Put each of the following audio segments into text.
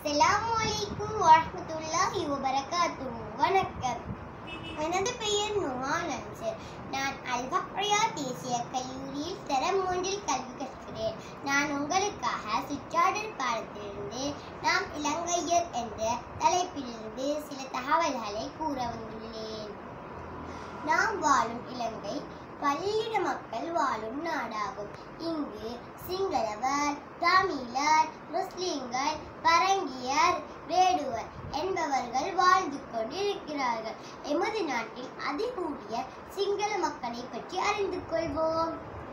அஸ்ஸலாமு அலைக்கும் வரஹ்மத்துல்லாஹி வபரகாத்துஹு வணக்கம் எனது பெயர் நுமான் அன்சர் நான் அல்பப்ரியா தேசிய கல்லூரியில் தரம் மூன்றில் கல்வி கற்கிறேன் நான் உங்களுக்காக சிற்றாடல் பாடத்திலிருந்து நாம் இலங்கையர் என்ற தலைப்பிலிருந்து சில தகவல்களை கூற வந்துள்ளேன் நாம் வாழும் இலங்கை பல்லின மக்கள் வாழும் நாடாகும் இங்கு சிங்களவர் தமிழர் முஸ்லிம்கள் பரங்கியர் வேடுவர் என்பவர்கள் வாழ்ந்து கொண்டிருக்கிறார்கள் எமது நாட்டில் அதிகூடிய சிங்கள மக்களை பற்றி அறிந்து கொள்வோம்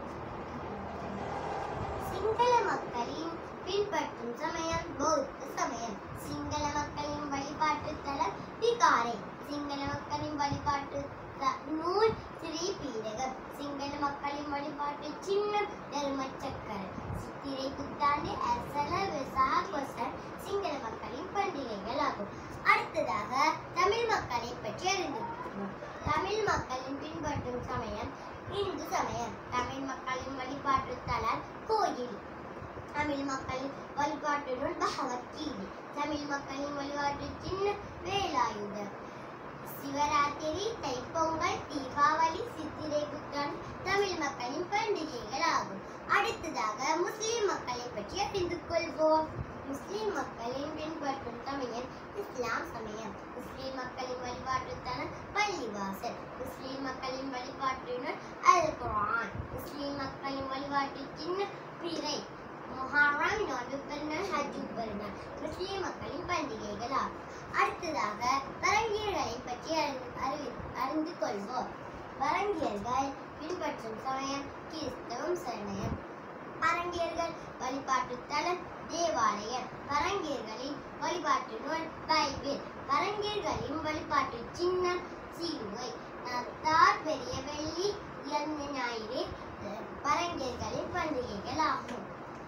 சிங்கள மக்களின் பின்பற்றும் சமயம் பௌத்த சமயம் சிங்கள மக்களின் வழிபாட்டு தலம் விகாரை சிங்கள மக்களின் வழிபாட்டு த- நூல் ஸ்ரீ பீடகம் சிங்கள மக்களின் வழிபாட்டு சின்னம் தர்மச்சக்கரம் சித்திரை புத்தாண்டு அசல விசாக கொசன் சிங்கள மக்களின் பண்டிகைகள் ஆகும் அடுத்ததாக தமிழ் மக்களை பற்றி அறிந்து கொள்வோம். தமிழ் மக்களின் பின்பற்றும் சமயம் இந்து சமயம் தமிழ் மக்களின் வழிபாட்டு தலம் கோயில் தமிழ் மக்களின் வழிபாட்டு நூல் பகவத்கீதை தமிழ் மக்களின் வழிபாட்டு சின்ன வேலாயுதம் சிவராத்திரி தைப்பொங்கல் தீபாவளி சித்திரை புத்தாண்டு தமிழ் மக்களின் பண்டிகைகள் ஆகும் அடுத்ததாக முஸ்லிம் மக்களை பற்றி அறிந்து கொள்வோம் முஸ்லிம் மக்களின் பின்பற்றும் சமயம் இஸ்லாம் சமயம் முஸ்லிம் மக்களின் வழிபாட்டு தலம் பள்ளிவாசல் முஸ்லிம் மக்களின் வழிபாட்டினர் அல் குர்ஆன் முஸ்லிம் மக்களின் வழிபாட்டு சின்ன பிறை முஹர்ரம் நோன்பு பெருநாள் ஹஜ்ஜு பெருநாள் முஸ்லிம் மக்களின் பண்டிகைகள் ஆகும் அடுத்ததாக பரங்கியர்களை பற்றி அறிந்து அறிவி- அறிந்து கொள்வோம் பரங்கியர்கள் பின்பற்றும் சமயம் கிறிஸ்தவம் சமயம் பரங்கியர்கள் வழிபாட்டு தலம் தேவாலயம் பரங்கியர்களின் வழிபாட்டு நூல் பைபிள் பரங்கியர்களின் வழிபாட்டு சின்னம் சிலுவை நத்தார் பெரிய வெள்ளி இறந்த ஞாயிறு அஹ், பரங்கியர்களின் பண்டிகைகள் ஆகும்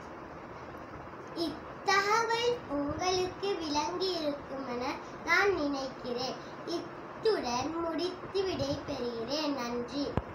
இத்தகவல் உங்களுக்கு விளங்கி இருக்கும் என நான் நினைக்கிறேன் இத்துடன் முடித்து விடை பெறுகிறேன் நன்றி